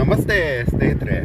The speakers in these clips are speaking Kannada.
ನಮಸ್ತೆ ಸ್ನೇಹಿತರೆ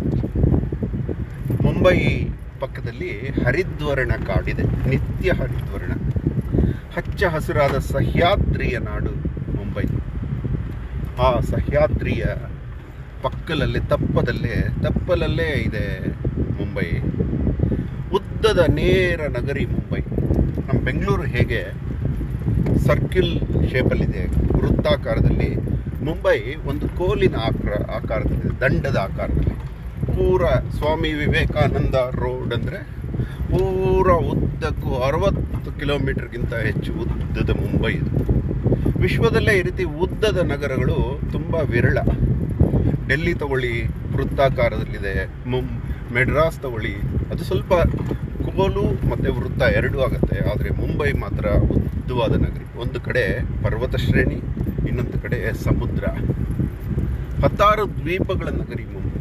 ಮುಂಬೈ ಪಕ್ಕದಲ್ಲಿ ಹರಿದ್ವರ್ಣ ಕಾಡಿದೆ ನಿತ್ಯ ಹರಿದ್ವರ್ಣ ಹಚ್ಚ ಹಸಿರಾದ ಸಹ್ಯಾದ್ರಿಯ ನಾಡು ಮುಂಬೈ ಆ ಸಹ್ಯಾದ್ರಿಯ ಪಕ್ಕಲಲ್ಲೇ ತಪ್ಪದಲ್ಲೇ ತಪ್ಪಲಲ್ಲೇ ಇದೆ ಮುಂಬೈ ಉದ್ದದ ನೇರ ನಗರಿ ಮುಂಬೈ ನಮ್ಮ ಬೆಂಗಳೂರು ಹೇಗೆ ಸರ್ಕಿಲ್ ಶೇಪಲ್ಲಿದೆ ವೃತ್ತಾಕಾರದಲ್ಲಿ ಮುಂಬೈ ಒಂದು ಕೋಲಿನ ಆಕಾರ ಆಕಾರದಲ್ಲಿದೆ ದಂಡದ ಆಕಾರದಲ್ಲಿ ಪೂರ ಸ್ವಾಮಿ ವಿವೇಕಾನಂದ ರೋಡ್ ಅಂದರೆ ಪೂರ ಉದ್ದಕ್ಕೂ ಅರವತ್ತು ಕಿಲೋಮೀಟರ್ಗಿಂತ ಹೆಚ್ಚು ಉದ್ದದ ಮುಂಬೈ ಇದು ವಿಶ್ವದಲ್ಲೇ ಈ ರೀತಿ ಉದ್ದದ ನಗರಗಳು ತುಂಬ ವಿರಳ ಡೆಲ್ಲಿ ತಗೊಳ್ಳಿ ವೃತ್ತಾಕಾರದಲ್ಲಿದೆ ಮುಂ ಮೆಡ್ರಾಸ್ ತಗೊಳ್ಳಿ ಅದು ಸ್ವಲ್ಪ ಕೋಲು ಮತ್ತು ವೃತ್ತ ಎರಡೂ ಆಗುತ್ತೆ ಆದರೆ ಮುಂಬೈ ಮಾತ್ರ ಉದ್ದವಾದ ನಗರಿ ಒಂದು ಕಡೆ ಪರ್ವತ ಶ್ರೇಣಿ ಇನ್ನೊಂದು ಕಡೆ ಸಮುದ್ರ ಹತ್ತಾರು ದ್ವೀಪಗಳ ನಗರಿ ಮುಂಬೈ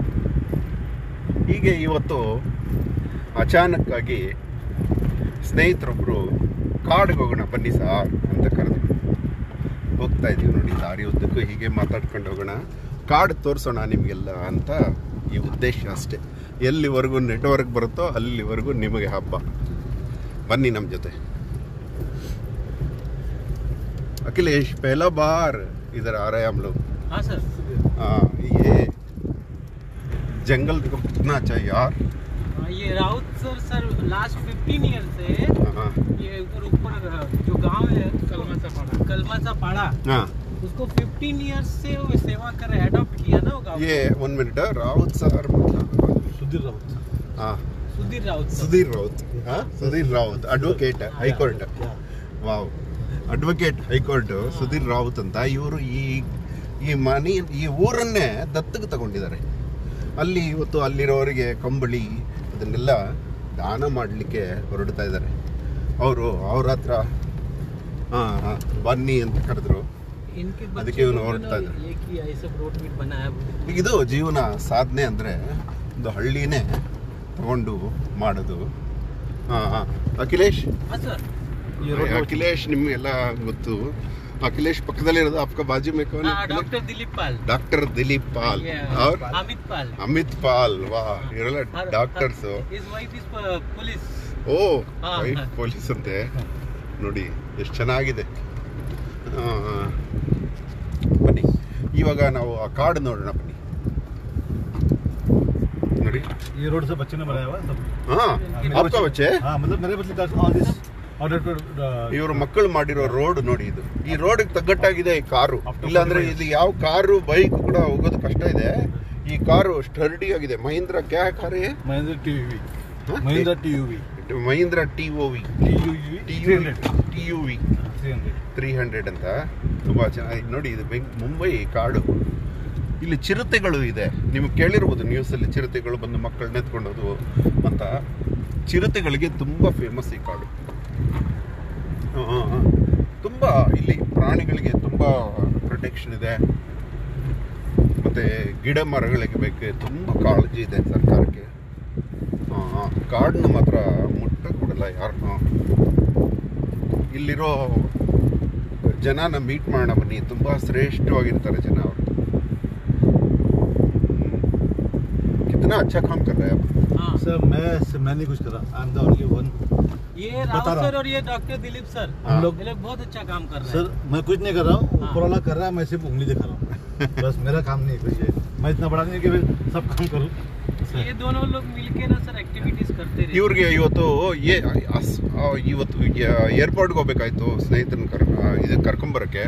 ಹೀಗೆ ಇವತ್ತು ಅಚಾನಕ್ಕಾಗಿ ಸ್ನೇಹಿತರೊಬ್ಬರು ಕಾಡಿಗೆ ಹೋಗೋಣ ಬನ್ನಿ ಸಾರ್ ಅಂತ ಕರೆದ್ರು ಹೋಗ್ತಾ ಇದೀವಿ ನೋಡಿ ದಾರಿ ಉದ್ದಕ್ಕೂ ಹೀಗೆ ಮಾತಾಡ್ಕೊಂಡು ಹೋಗೋಣ ಕಾಡು ತೋರಿಸೋಣ ನಿಮಗೆಲ್ಲ ಅಂತ ಈ ಉದ್ದೇಶ ಅಷ್ಟೇ ಎಲ್ಲಿವರೆಗೂ ನೆಟ್ವರ್ಕ್ ಬರುತ್ತೋ ಅಲ್ಲಿವರೆಗೂ ನಿಮಗೆ ಹಬ್ಬ ಬನ್ನಿ ನಮ್ಮ ಜೊತೆ अखिलेश पहला बार इधर आ रहे हैं हम लोग हाँ सर हाँ ये जंगल देखो कितना अच्छा है यार हाँ, ये Raut sir sir last 15 year से हाँ ये उधर ऊपर जो गांव है कलमा सा पाड़ा कलमा सा पाड़ा हाँ उसको 15 ईयर से वो सेवा कर रहे अडॉप्ट किया ना वो गांव ये वन मिनट राउत सर मतलब सुधीर राउत हाँ सुधीर राउत सर सुधीर राउत हाँ Sudhir Raut advocate high court wow advocate high court Sudhir Raut ಅಂತ ಇವರು ಈ ಈ ಮನೆ ಈ ಊರನ್ನೇ ದತ್ತಕ್ಕೆ ತಗೊಂಡಿದ್ದಾರೆ ಅಲ್ಲಿ ಇವತ್ತು ಅಲ್ಲಿರೋರಿಗೆ ಕಂಬಳಿ ಅದನ್ನೆಲ್ಲ ದಾನ ಮಾಡಲಿಕ್ಕೆ ಹೊರಡ್ತಾ ಇದ್ದಾರೆ ಅವರು ಅವ್ರ ಹತ್ರ ಹಾಂ ಹಾಂ ಬನ್ನಿ ಅಂತ ಕರೆದ್ರು इनके ಅದಕ್ಕೆ बच्चे ಇವ್ನು लोग ಹೊರಡ್ತಾ ने ಇದ್ದಾರೆ ये किया ये सब रोड मीट बनाया ಈಗ ಇದು ಜೀವನ ಸಾಧನೆ ಅಂದರೆ ಒಂದು ಹಳ್ಳಿನೇ ತಗೊಂಡು ಮಾಡೋದು ಹಾಂ ಹಾಂ ಅಖಿಲೇಶ್ हाँ सर ये रोड ಅಖಿಲೇಶ್ ನಿಮಗೆಲ್ಲ ಗೊತ್ತು ಅಖಿಲೇಶ್ ಪಕ್ಕದಲ್ಲಿರೋದು आपका बाजू में कौन हाँ है डॉक्टर दिलीप पाल ಡಾಕ್ಟರ್ ದಿಲೀಪ್ ಪಾಲ್ ये और अमित पाल ಅಮಿತ್ ಪಾಲ್ ವಾ ಇವರೆಲ್ಲ Her- doctors her- his wife is uh, police ಓ ಹಾ, ವೈಟ್ ಹಾ. ಪೊಲೀಸ್ ಅಂತೆ ನೋಡಿ ಎಷ್ಟು ಚೆನ್ನಾಗಿದೆ ಆ, ಆ. ಬನ್ನಿ ಇವಾಗ ನಾವು ಆ ಕಾಡು ನೋಡೋಣ ಬನ್ನಿ ನೋಡಿ ये रोड से बच्चे ने बनाया हुआ है सब ಹಾ मेरे आपका बच्चे हाँ मतलब मेरे बच्चे that's all this order to ಇವರು ಮಕ್ಕಳು ಮಾಡಿರೋ ರೋಡ್ ನೋಡಿ ಇದು ಈ ರೋಡ್ ತಗ್ಗಟ್ಟಾಗಿದೆ ಈ ಕಾರು After ಇಲ್ಲಾಂದ್ರೆ 45 ಇದು ಯಾವ ಕಾರು ಬೈಕ್ ಕೂಡ ಹೋಗೋದು ಕಷ್ಟ ಇದೆ ಈ ಕಾರು ಸ್ಟರ್ಡಿ ಆಗಿದೆ ಮಹೀಂದ್ರ ಕ್ಯಾ ಕಾರ್ ಹೈ? महिंद्रा टीयूवी हाँ? Mahindra TUV Mahindra T O V TUV T three hundred T U V three hundred three hundred ಅಂತ ತುಂಬಾ ಚೆನ್ನಾಗಿ ನೋಡಿ ಇದು ಬೆಂಗ್ ಮುಂಬೈ ಕಾಡು ಇಲ್ಲಿ ಚಿರತೆಗಳು ಇದೆ ನಿಮ್ಗೆ ಕೇಳಿರ್ಬೋದು ನ್ಯೂಸಲ್ಲಿ ಚಿರತೆಗಳು ಬಂದು ಮಕ್ಕಳನ್ನ ಎತ್ಕೊಂಡೋದು ಅಂತ ಚಿರತೆಗಳಿಗೆ ತುಂಬ ಫೇಮಸ್ ಈ ಕಾಡು ಆ, ಆ, ಆ. ತುಂಬ ಇಲ್ಲಿ ಪ್ರಾಣಿಗಳಿಗೆ ತುಂಬ ಪ್ರೊಟೆಕ್ಷನ್ ಇದೆ ಮತ್ತೆ ಗಿಡ ಮರಗಳಿಗೆ ಬಗ್ಗೆ ತುಂಬ ಕಾಳಜಿ ಇದೆ ಸರ್ಕಾರಕ್ಕೆ ಆ, ಆ. ಕಾಡನ್ನ ಮಾತ್ರ ಮುಟ್ಟ ಕೊಡಲ್ಲ ಯಾರನ್ನೂ ಇಲ್ಲಿರೋ ಜನನ ಮೀಟ್ ಮಾಡೋಣ ಬನ್ನಿ ತುಂಬ ಶ್ರೇಷ್ಠವಾಗಿರ್ತಾರೆ ಜನ ಅವರು कितना अच्छा काम कर रहे हैं आप हाँ सर मैं मैं नहीं कुछ करा I am the only one ये बता राउत रहा सर और ये डॉक्टर दिलीप सर हाँ। हम लोग ये लोग बहुत अच्छा काम कर रहे सर हैं मैं कुछ नहीं कर रहा हूँ हाँ। ऊपर वाला कर रहा है मैं सिर्फ उंगली दिखा रहा हूँ बस मेरा काम नहीं है कुछ ये मैं इतना बड़ा नहीं है कि मैं सब काम करूँ ये दोनों लोग मिलके ना सर एक्टिविटीज करते रहते ಇವ್ರಿಗೆ ಇವತ್ತು ಏ ಅಸ್- ಆ, ಇವತ್ತು ಏರ್ಪೋರ್ಟ್ಗೆ ಹೋಗ್ಬೇಕಾಯ್ತು ಸ್ನೇಹಿತರನ್ನ ಕರ್ ಇದು ಕರ್ಕೊಂಬರಕ್ಕೆ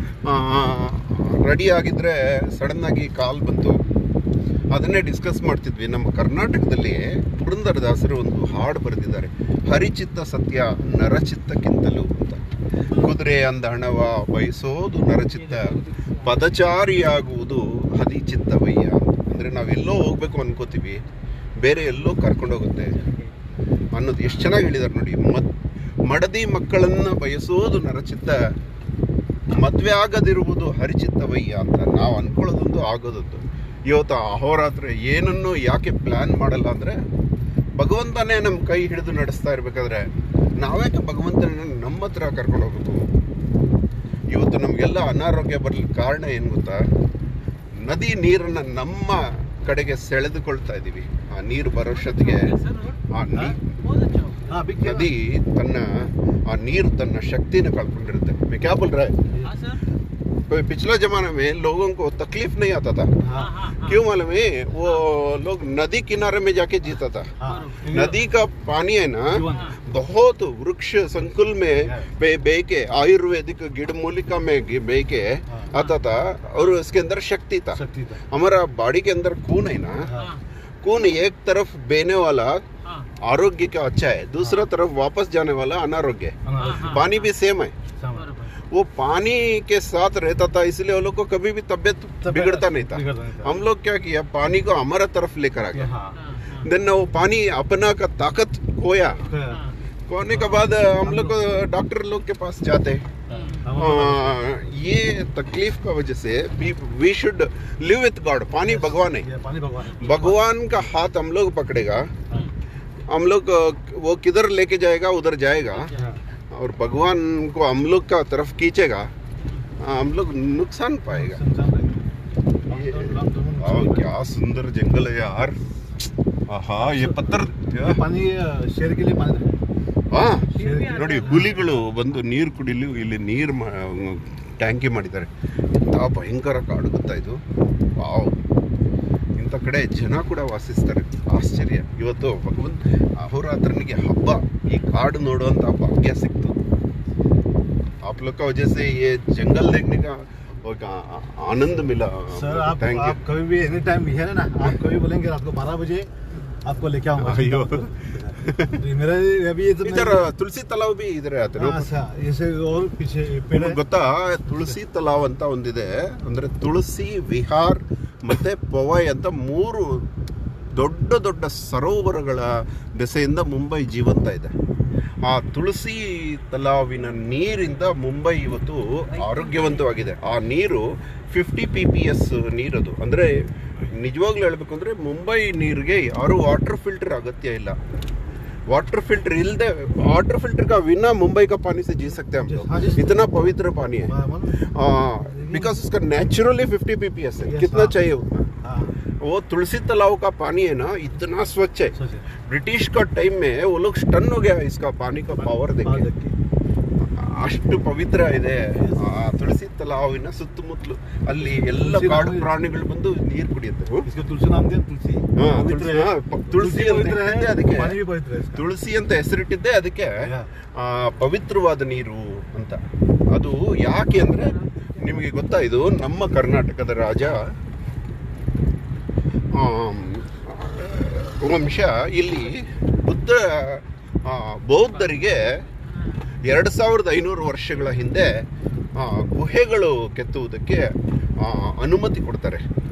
ರೆಡಿ ಆಗಿದ್ರೆ ಸಡನ್ನಾಗಿ ಕಾಲ್ ಬಂತು ಅದನ್ನೇ ಡಿಸ್ಕಸ್ ಮಾಡ್ತಿದ್ವಿ ನಮ್ಮ ಕರ್ನಾಟಕದಲ್ಲಿ ಪುರಂದರದಾಸರು ಒಂದು ಹಾಡು ಬರೆದಿದ್ದಾರೆ ಹರಿಚಿತ್ತ ಸತ್ಯ ನರಚಿತ್ತಕ್ಕಿಂತಲೂ ಅಂತ ಕುದುರೆ ಅಂದ ಹಣವ ಬಯಸೋದು ನರಚಿತ್ತ ಪದಚಾರಿಯಾಗುವುದು ಹದಿಚಿತ್ತವಯ್ಯ ಅಂತ ಅಂದರೆ ನಾವೆಲ್ಲೋ ಹೋಗ್ಬೇಕು ಅನ್ಕೋತೀವಿ ಬೇರೆ ಎಲ್ಲೋ ಕರ್ಕೊಂಡೋಗುತ್ತೆ ಅನ್ನೋದು ಎಷ್ಟು ಚೆನ್ನಾಗಿ ಹೇಳಿದಾರೆ ನೋಡಿ ಮದ್ ಮಡದಿ ಮಕ್ಕಳನ್ನ ಬಯಸೋದು ನರಚಿತ್ತ ಮದ್ವೆ ಆಗದಿರುವುದು ಹರಿಚಿತ್ತವಯ್ಯ ಅಂತ ನಾವು ಅನ್ಕೊಳ್ಳೋದೊಂದು ಆಗೋದೊಂದು ಇವತ್ತು ಅಹೋರಾತ್ರ ಏನನ್ನು ಯಾಕೆ ಪ್ಲ್ಯಾನ್ ಮಾಡಲ್ಲ ಅಂದರೆ ಭಗವಂತನೇ ನಮ್ಮ ಕೈ ಹಿಡಿದು ನಡೆಸ್ತಾ ಇರಬೇಕಾದ್ರೆ ನಾವ್ಯಾಕೆ ಭಗವಂತನ ನಮ್ಮ ಹತ್ರ ಕರ್ಕೊಂಡು ಹೋಗ್ಬೇಕು ಇವತ್ತು ನಮಗೆಲ್ಲ ಅನಾರೋಗ್ಯ ಬರಲಿಕ್ಕೆ ಕಾರಣ ಏನು ಗೊತ್ತಾ ನದಿ ನೀರನ್ನ ನಮ್ಮ ಕಡೆಗೆ ಸೆಳೆದುಕೊಳ್ತಾ ಇದೀವಿ ಆ ನೀರು ಬರೋಷ್ಟೊತ್ತಿಗೆ सर ಆ ನೀ बहुत अच्छा हो हाँ बिक गया ನದಿ ತನ್ನ ಆ ನೀರು ತನ್ನ ಶಕ್ತಿನ ಕಳ್ಕೊಂಡಿರುತ್ತೆ मैं क्या बोल रहा है हाँ सर पिछले जमाने में लोगों को तकलीफ नहीं आता था हाँ हाँ हाँ क्यों मालूम है वो लोग नदी किनारे में जाके जीता था हाँ नदी का पानी है ना जीवन है। बहुत वृक्ष संकुल में बे, बे के आयुर्वेदिक गिडमूलिका में gi- बे के हाँ। आता था और उसके अंदर शक्ति था शक्ति था हमारा बॉडी के अंदर खून है ना हाँ हाँ खून एक तरफ बेने वाला हाँ आरोग्य का अच्छा है दूसरा तरफ वापस जाने वाला अनारोग्य है हाँ, हाँ। पानी भी सेम है सामान। बराबर वो पानी के साथ रहता था इसलिए वो लोग को कभी भी तबियत तबियत बिगड़ता नहीं था बिगड़ता नहीं था। हम लोग क्या किया पानी को हमारा तरफ लेकर आ गए हाँ हाँ हाँ देन वो पानी अपना का ताकत खोया हाँ। खोने के बाद हम लोग को डॉक्टर लोग के पास जाते हाँ हम- आ, ये तकलीफ का वजह से we should live with God पानी भगवान है ये पानी भगवान है। भगवान का हाथ हम लोग पकड़ेगा हम लोग अ, वो किधर लेके जाएगा उधर जाएगा हाँ। और भगवान को हम लोग का तरफ खींचेगा आ, हम लोग नुकसान पाएगा संसार में। ये- राम- राम- राम- वाह, क्या सुंदर जंगल है यार आहा ये पत्थर ये पानी अ, शेर के लिए पानी है। ಹಾ शेर भी ನೋಡಿ आता है। ಹುಲಿಗಳು ಬಂದು ನೀರು ಕುಡಿಲು ಇಲ್ಲಿ ನೀರು ಟ್ಯಾಂಕಿ ಮಾಡಿದ್ದಾರೆ ಎಂಥ ಭಯಂಕರ ಕಾಡು ಗೊತ್ತಾ ಇದು ವಾವ್ ಇಂಥ ಕಡೆ ಜನ ಕೂಡ ವಾಸಿಸ್ತಾರೆ ಆಶ್ಚರ್ಯ ಇವತ್ತು ಭಗವಂತ ಅಹೋರಾತ್ರನಿಗೆ ಹಬ್ಬ ಈ ಕಾಡು ನೋಡುವಂತ ಭಾಗ್ಯ ಸಿಕ್ತು आप लोग का वजह से ये जंगल देखने का एक आ- आनंद मिला सर आप थैंक आप कभी भी एनी टाइम है ना आप कभी बोलेंगे रात को बारह बजे आपको लेके आऊंगा अयो। ये मेरा अभी ये तो यू इधर तुलसी तालाब भी इधर आते हाँ, अच्छा ऐसे और पीछे पेड़ है ನಿಮ್ಗೆ ಗೊತ್ತಾ ತುಳಸಿ ತಲಾವ್ ಅಂತ ಒಂದಿದೆ ಅಂದ್ರೆ ತುಳಸಿ ವಿಹಾರ್ ಮತ್ತೆ ಪೊವೈ ಅಂತ ಮೂರು ದೊಡ್ಡ ದೊಡ್ಡ ಸರೋವರಗಳ ದೆಸೆಯಿಂದ ಮುಂಬೈ ಜೀವಂತ ಇದೆ ಆ ತುಳಸಿ ತಲಾವಿನ ನೀರಿಂದ ಮುಂಬೈ ಇವತ್ತು ಆರೋಗ್ಯವಂತವಾಗಿದೆ ಆ ನೀರು ಫಿಫ್ಟಿ ಪಿ ಪಿ ಎಸ್ ನೀರದು ಅಂದ್ರೆ ನಿಜವಾಗ್ಲೂ ಹೇಳ್ಬೇಕು ಅಂದ್ರೆ ಮುಂಬೈ ನೀರಿಗೆ ಯಾರು ವಾಟರ್ ಫಿಲ್ಟರ್ ಅಗತ್ಯ ಇಲ್ಲ वाटर फिल्टर इल्दे वाटर फिल्टर का बिना मुंबई का पानी से जी सकते हैं हम हाँ, लोग जी। इतना पवित्र पानी है हाँ, मालूम? बिकॉज उसका नेचुरली 50 पीपीएस है Yes, कितना हाँ। चाहिए उतना हाँ वो तुलसी तालाब का पानी है ना इतना स्वच्छ है सोच है। ब्रिटिश का टाइम में वो लोग स्टन हो गया इसका पानी का पावर बाहर देखे देख के। ಅಷ್ಟು ಪವಿತ್ರ ಇದೆ ಆ ತುಳಸಿ ತಲಾವಿನ ಸುತ್ತಮುತ್ತಲು ಅಲ್ಲಿ ಎಲ್ಲ ತುಳಸಿ ಕಾಡು ನಾಮ- ಪ್ರಾಣಿಗಳು ಬಂದು ನೀರು ಕುಡಿಯುತ್ತೆ ಹ್ಮ್? इसको तुलसी नाम दिया तुलसी हाँ, पवित्र तुलसी, है। हाँ, प- तुलसी ಅಂತ पवित्र ಹೇಳಿದ್ದೆ है ಅದಕ್ಕೆ. पानी भी पवित्र है इसका। ತುಳಸಿ ಅಂತ ಹೆಸರಿಟ್ಟಿದ್ದೆ ಅದಕ್ಕೆ Yeah. ಆ, ಪವಿತ್ರವಾದ ನೀರು ಅಂತ ಅದು ಯಾಕೆ ಅಂದ್ರೆ ನಿಮಗೆ ಗೊತ್ತಾ ಇದು ನಮ್ಮ ಕರ್ನಾಟಕದ ರಾಜ ಆಮ್, ವಂಶ ಇಲ್ಲಿ ಬುದ್ಧ ಆ, ಬೌದ್ಧರಿಗೆ ಎರಡು ಸಾವಿರದ ಐನೂರು ವರ್ಷಗಳ ಹಿಂದೆ ಆ, ಗುಹೆಗಳು ಕೆತ್ತುವುದಕ್ಕೆ ಆ, ಅನುಮತಿ ಕೊಡ್ತಾರೆ